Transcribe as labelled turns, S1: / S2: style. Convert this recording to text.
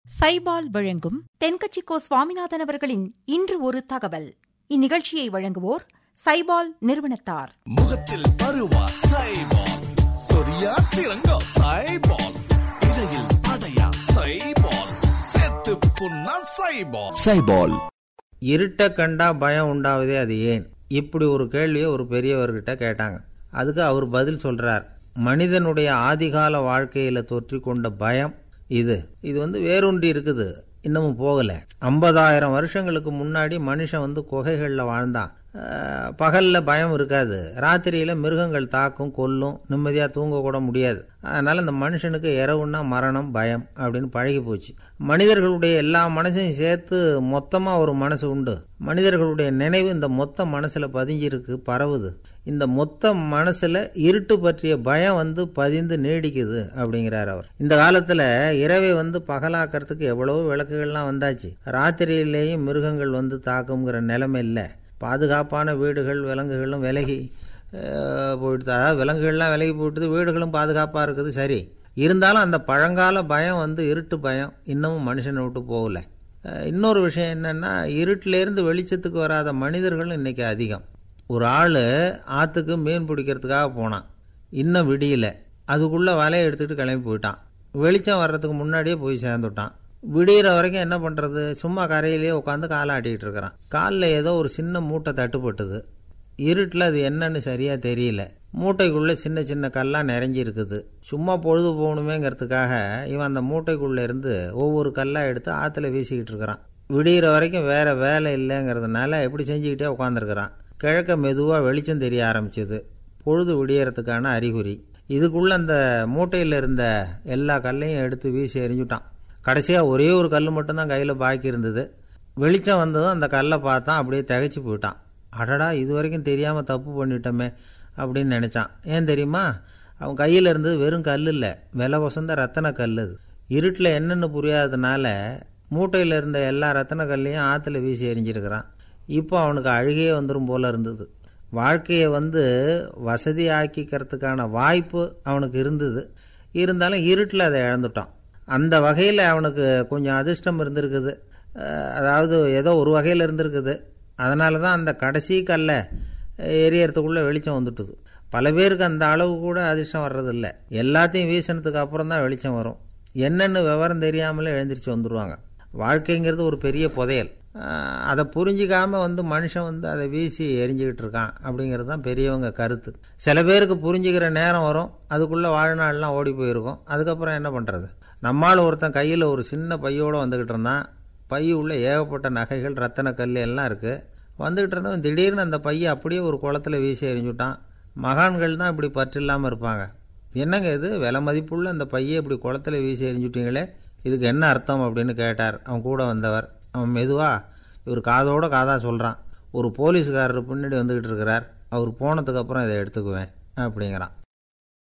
S1: சைபால் வழங்கும் தென்கட்சிக்கோ சுவாமிநாதன் அவர்களின் இன்று ஒரு தகவல் இந்நிகழ்ச்சியை வழங்குவோர் சைபால் நிறுவனத்தார்
S2: முகத்தில் பருவா சைபால் சொரியா சிறங்கா சைபால் இடையில் அடையா சைபால் சேர்த்து புண்ணா சைபால்
S3: சைபால்
S4: இருட்ட கண்டா பயம் உண்டாவதே அது ஏன் இப்படி ஒரு கேள்வியை ஒரு பெரியவர்கிட்ட கேட்டாங்க அதுக்கு அவர் பதில் சொல்றார் மனிதனுடைய ஆதிகால வாழ்க்கையில தொற்றிக்கொண்ட பயம் இது இது வந்து வேரூன்றி இருக்குது இன்னமும் போகல ஐம்பதாயிரம் வருஷங்களுக்கு முன்னாடி மனுஷன் வந்து குகைகள்ல வாழ்ந்தான் அஹ், பகல்ல பயம் இருக்காது ராத்திரியில மிருகங்கள் தாக்கும் கொல்லும் நிம்மதியா தூங்க கூட முடியாது அதனால இந்த மனுஷனுக்கு இரவுன்னா மரணம் பயம் அப்படின்னு பழகி போச்சு மனிதர்களுடைய எல்லா மனசையும் சேர்த்து மொத்தமா ஒரு மனசு உண்டு மனிதர்களுடைய நினைவு இந்த மொத்த மனசுல பதிஞ்சிருக்கு பரவுது இந்த மொத்த மனசுல இருட்டு பற்றிய பயம் வந்து பதிந்து நீடிக்குது அப்படிங்கிறார் அவர் இந்த காலத்துல இரவை வந்து பகலாக்கிறதுக்கு எவ்வளவோ விளக்குகள்லாம் வந்தாச்சு ராத்திரியிலேயும் மிருகங்கள் வந்து தாக்குங்கிற நிலைமை இல்லை பாதுகாப்பான வீடுகள் விலங்குகளும் விலகி அஹ், போயிடுது அதாவது விலங்குகள்லாம் விலகி போயிட்டுது வீடுகளும் பாதுகாப்பாக இருக்குது சரி இருந்தாலும் அந்த பழங்கால பயம் வந்து இருட்டு பயம் இன்னமும் மனுஷனை விட்டு போகல அஹ், இன்னொரு விஷயம் என்னன்னா இருட்டிலேருந்து வெளிச்சத்துக்கு வராத மனிதர்களும் இன்னைக்கு அதிகம் ஒரு ஆள் ஆற்றுக்கு மீன் பிடிக்கிறதுக்காக போனான் இன்னும் விடியல அதுக்குள்ளே வலையை எடுத்துகிட்டு கிளம்பி போயிட்டான் வெளிச்சம் வர்றதுக்கு முன்னாடியே போய் சேர்ந்துட்டான் விடியிற வரைக்கும் என்ன பண்ணுறது சும்மா கரையிலேயே உட்காந்து காலை ஆட்டிகிட்டு இருக்கிறான் காலில் ஏதோ ஒரு சின்ன மூட்டை தட்டுப்பட்டுது இருட்டில் அது என்னன்னு சரியாக தெரியல மூட்டைக்குள்ளே சின்ன சின்ன கல்லாக நிறைஞ்சி இருக்குது சும்மா பொழுது போகணுமேங்கிறதுக்காக இவன் அந்த மூட்டைக்குள்ளே இருந்து ஒவ்வொரு கல்லாக எடுத்து ஆற்றுல வீசிக்கிட்டு இருக்கிறான் விடியிற வரைக்கும் வேற வேலை இல்லைங்கிறதுனால எப்படி செஞ்சுக்கிட்டே உட்காந்துருக்கிறான் கிழக்க மெதுவாக வெளிச்சம் தெரிய ஆரம்பிச்சது பொழுது விடியறதுக்கான அறிகுறி இதுக்குள்ள அந்த மூட்டையில் இருந்த எல்லா கல்லையும் எடுத்து வீசி எறிஞ்சுட்டான் கடைசியாக ஒரே ஒரு கல் மட்டும்தான் கையில் பாக்கி இருந்தது வெளிச்சம் வந்ததும் அந்த கல்லை பார்த்தான் அப்படியே திகைச்சு போயிட்டான் அடடா இது வரைக்கும் தெரியாமல் தப்பு பண்ணிட்டோமே அப்படின்னு நினச்சான் ஏன் தெரியுமா அவன் கையில் இருந்தது வெறும் கல் இல்லை விலை வசந்த ரத்தன கல் அது இருட்டில் என்னென்னு புரியாததுனால மூட்டையில் இருந்த எல்லா ரத்தன கல்லையும் ஆற்றுல வீசி எறிஞ்சிருக்கிறான் இப்போ அவனுக்கு அழுகையே வந்துடும் போல இருந்தது வாழ்க்கையை வந்து வசதி ஆக்கிக்கிறதுக்கான வாய்ப்பு அவனுக்கு இருந்தது இருந்தாலும் இருட்டில் அதை இழந்துட்டான் அந்த வகையில் அவனுக்கு கொஞ்சம் அதிர்ஷ்டம் இருந்திருக்குது அஹ் அதாவது ஏதோ ஒரு வகையில் இருந்திருக்குது அதனால தான் அந்த கடைசி கல்லை எரியறதுக்குள்ளே வெளிச்சம் வந்துட்டுது பல பேருக்கு அந்த அளவு கூட அதிர்ஷ்டம் வர்றதில்ல எல்லாத்தையும் வீசினதுக்கு அப்புறம் தான் வெளிச்சம் வரும் என்னென்னு விவரம் தெரியாமலே எழுந்திரிச்சு வந்துடுவாங்க வாழ்க்கைங்கிறது ஒரு பெரிய புதையல் ஆஹ் அதை புரிஞ்சிக்காம வந்து மனுஷன் வந்து அதை வீசி எரிஞ்சுக்கிட்டு இருக்கான் அப்படிங்கிறது தான் பெரியவங்க கருத்து சில பேருக்கு புரிஞ்சுக்கிற நேரம் வரும் அதுக்குள்ளே வாழ்நாள்லாம் ஓடி போயிருக்கும் அதுக்கப்புறம் என்ன பண்ணுறது நம்மால் ஒருத்தன் கையில் ஒரு சின்ன பையோடு வந்துக்கிட்டு இருந்தான் பை உள்ள ஏகப்பட்ட நகைகள் ரத்தன கல் எல்லாம் இருக்குது வந்துக்கிட்டு இருந்தவன் திடீர்னு அந்த பையை அப்படியே ஒரு குளத்துல வீசி எறிஞ்சுட்டான் மகான்கள் தான் இப்படி பற்று இல்லாமல் இருப்பாங்க என்னங்க இது விலை மதிப்புள்ள அந்த பையை இப்படி குளத்துல வீசி எறிஞ்சுட்டீங்களே இதுக்கு என்ன அர்த்தம் அப்படின்னு கேட்டார் அவன் கூட வந்தவர் அவன் மெதுவா இவர் காதோட காதா சொல்கிறான் ஒரு போலீஸ்காரர் பின்னாடி வந்துக்கிட்டு இருக்கிறார் அவர் போனதுக்கு அப்புறம் இதை எடுத்துக்குவேன் அப்படிங்கிறான்